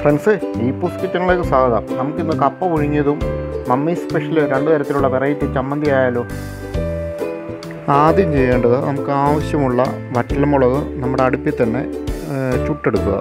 friends ഈ പൂസ് കിച്ചണിലേക്ക് സ്വാഗതം നമുക്കിന്ന് കപ്പ പുഴുങ്ങിയതും മമ്മി സ്പെഷ്യൽ രണ്ട് തരത്തിലുള്ള വെറൈറ്റി ചമ്മന്തി ആയാലോ ആദ്യം ചെയ്യേണ്ടത് നമുക്ക് ആവശ്യമുള്ള വറ്റൽമുളക് നമ്മുടെ അടുപ്പിൽ തന്നെ ഏ, ചുട്ടെടുക്കുക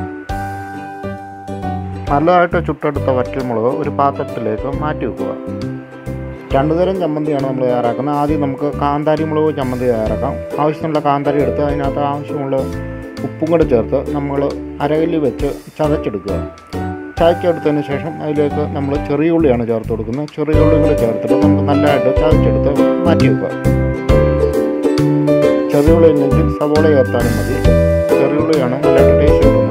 നല്ലതായിട്ട് ചുട്ടെടുത്ത വറ്റൽമുളക് ഒരു പാത്രത്തിലേക്ക് മാറ്റി വെക്കുക രണ്ടു തരം ചമ്മന്തിയാണ് നമ്മൾ തയ്യാറാക്കുന്നത് ആദ്യം നമുക്ക് കാന്താരി മുളക് ചമ്മന്തി തയ്യാറാക്കാം ആവശ്യമുള്ള കാന്താരി എടുത്ത് അതിനകത്ത് ആവശ്യമുള്ള ഉപ്പും കൂടെ ചേർത്ത് നമ്മൾ അരകല്ലിൽ വെച്ച് ചതച്ചെടുക്കുക ചതച്ചെടുത്തതിന് ശേഷം അതിലേക്ക് നമ്മൾ ചെറിയ ഉള്ളിയാണ് ചേർത്ത് കൊടുക്കുന്നത് ചെറിയ ഉള്ളി കൂടെ ചേർത്തിട്ട് നമുക്ക് നല്ലതായിട്ട് ചതച്ചെടുത്ത് മാറ്റി വെക്കുക ചെറിയ ഉള്ളി ഇല്ലെങ്കിൽ സവോള ചേർത്താലും മതി ചെറിയ ഉള്ളിയാണ് നല്ലതായിട്ട് ടേസ്റ്റ് കിട്ടുന്നത്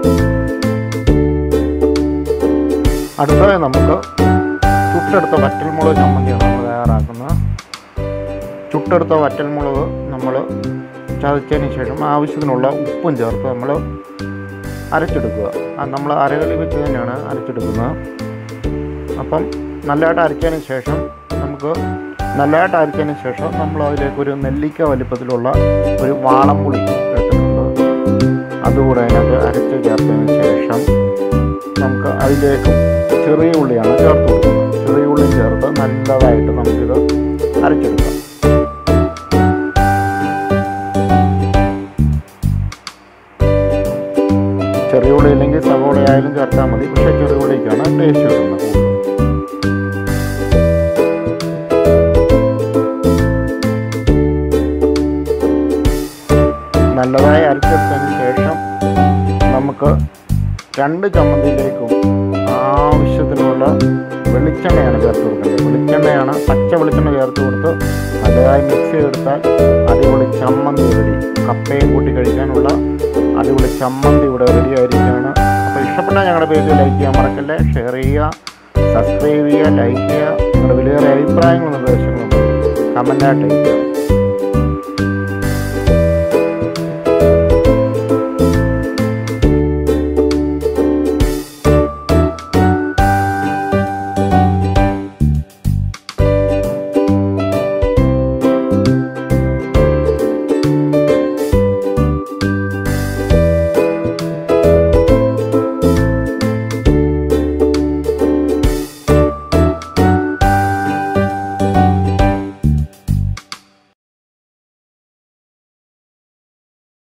അടുത്തതായി നമുക്ക് ചുട്ടെടുത്ത വറ്റൽമുളക് ചമ്മന്തിയാണ് നമ്മൾ തയ്യാറാക്കുന്നത് ചുട്ടെടുത്ത വറ്റൽമുളക് നമ്മൾ ചതച്ചതിന് ശേഷം ആവശ്യത്തിനുള്ള ഉപ്പും ചേർത്ത് നമ്മൾ അരച്ചെടുക്കുക അത് നമ്മൾ അരകളി വെച്ച് തന്നെയാണ് അരച്ചെടുക്കുന്നത് അപ്പം നല്ലതായിട്ട് അരച്ചതിന് ശേഷം നമുക്ക് നല്ലതായിട്ട് അരച്ചതിന് ശേഷം നമ്മൾ അതിലേക്ക് ഒരു നെല്ലിക്ക വലിപ്പത്തിലുള്ള ഒരു വാളംപുളി എടുത്തിട്ടുണ്ട് അതുകൂടെ അതിനകത്ത് അരച്ച് ചേർത്തതിന് ശേഷം നമുക്ക് അതിലേക്ക് ചെറിയ ഉള്ളിയാണ് ചേർത്ത് കൊടുക്കുന്നത് ചെറിയ ഉള്ളി ചേർത്ത് നല്ലതായിട്ട് നമുക്കിത് അരച്ചെടുക്കാം ചെറിയ ഉള്ളി ഇല്ലെങ്കിൽ സവോള ആയാലും ചേർത്താൽ മതി പക്ഷേ ചെറിയ ഉള്ളിക്കാണ് ടേസ്റ്റ് കിട്ടുന്നത് കൂടുതൽ നല്ലതായി അരച്ചെടുത്തതിന് ശേഷം നമുക്ക് രണ്ട് ചമ്മന്തിയിലേക്കും ആവശ്യത്തിനുള്ള വെളിച്ചെണ്ണയാണ് ചേർത്ത് കൊടുക്കേണ്ടത് വെളിച്ചെണ്ണയാണ് പച്ച വെളിച്ചെണ്ണ ചേർത്ത് കൊടുത്ത് നല്ലതായി മിക്സ് ചെയ്തെടുത്താൽ അടിപൊളി ചമ്മന്തി റെഡി കപ്പയും കൂട്ടി കഴിക്കാനുള്ള അടിപൊളി ചമ്മന്തി ഇവിടെ റെഡി ആയിരിക്കുകയാണ് അപ്പോൾ ഇഷ്ടപ്പെട്ടാൽ ഞങ്ങളുടെ പേജ് ലൈക്ക് ചെയ്യാൻ മറക്കല്ലേ ഷെയർ ചെയ്യുക സബ്സ്ക്രൈബ് ചെയ്യുക ലൈക്ക് ചെയ്യുക നിങ്ങളുടെ വിലയേറെ അഭിപ്രായങ്ങളും നിർദ്ദേശങ്ങളും കമൻറ്റായിട്ട് അയയ്ക്കുക